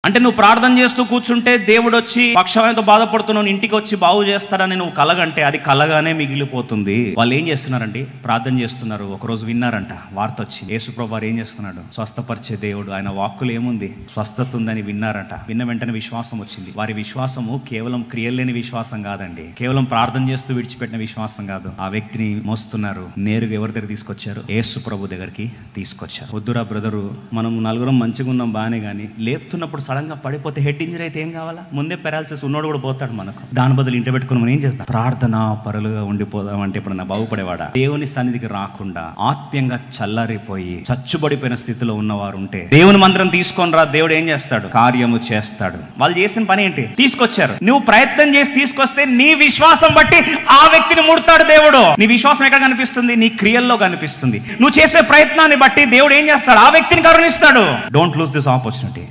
అంటే నువ్వు ప్రార్థన చేస్తూ కూర్చుంటే దేవుడు వచ్చి పక్షవాయంతో బాధపడుతున్నావు ఇంటికి వచ్చి బాగు చేస్తాడని నువ్వు కలగంటే అది కలగానే మిగిలిపోతుంది వాళ్ళు ఏం చేస్తున్నారండి ప్రార్థన చేస్తున్నారు ఒకరోజు విన్నారంట వార్త వచ్చి యేసుప్రభు వారు ఏం చేస్తున్నాడు స్వస్థపరిచే దేవుడు ఆయన వాక్కులు ఏముంది స్వస్థత ఉందని విన్నారట విన్న వెంటనే విశ్వాసం వచ్చింది వారి విశ్వాసము కేవలం క్రియలేని విశ్వాసం కాదండి కేవలం ప్రార్థన చేస్తూ విడిచిపెట్టిన విశ్వాసం కాదు ఆ వ్యక్తిని మోస్తున్నారు నేరుగా ఎవరి దగ్గర తీసుకొచ్చారు యేసు ప్రభు దగ్గరికి తీసుకొచ్చారు వద్దురా బ్రదరు మనం నలుగురం మంచిగా ఉన్నాం బాగానే కానీ లేపుతున్నప్పుడు సడన్ గా పడిపోతే హెడ్ ఇంజరీ అయితే ఏం కావాలా ముందే పెరాల్సిస్ ఉన్నోడు కూడా పోతాడు మనకు దాని బదులు ఇంట్లో పెట్టుకుని మనం ఏం చేస్తాం ప్రార్థన పరులుగా ఉండిపోదాం అంటే ఇప్పుడు నా బాగుపడేవాడా దేవుని సన్నిధికి రాకుండా ఆత్మీయంగా చల్లారిపోయి చచ్చుబడిపోయిన స్థితిలో ఉన్నవారు ఉంటే దేవుని మంత్రం తీసుకొని రా దేవుడు ఏం చేస్తాడు కార్యము చేస్తాడు వాళ్ళు చేసిన పని ఏంటి తీసుకొచ్చారు నువ్వు ప్రయత్నం చేసి తీసుకొస్తే నీ విశ్వాసం బట్టి ఆ వ్యక్తిని ముడతాడు దేవుడు నీ విశ్వాసం ఎక్కడ కనిపిస్తుంది నీ క్రియల్లో కనిపిస్తుంది నువ్వు చేసే ప్రయత్నాన్ని బట్టి దేవుడు ఏం చేస్తాడు ఆ వ్యక్తిని కరుణిస్తాడు డోంట్ లూజ్ దిస్ ఆపర్చునిటీ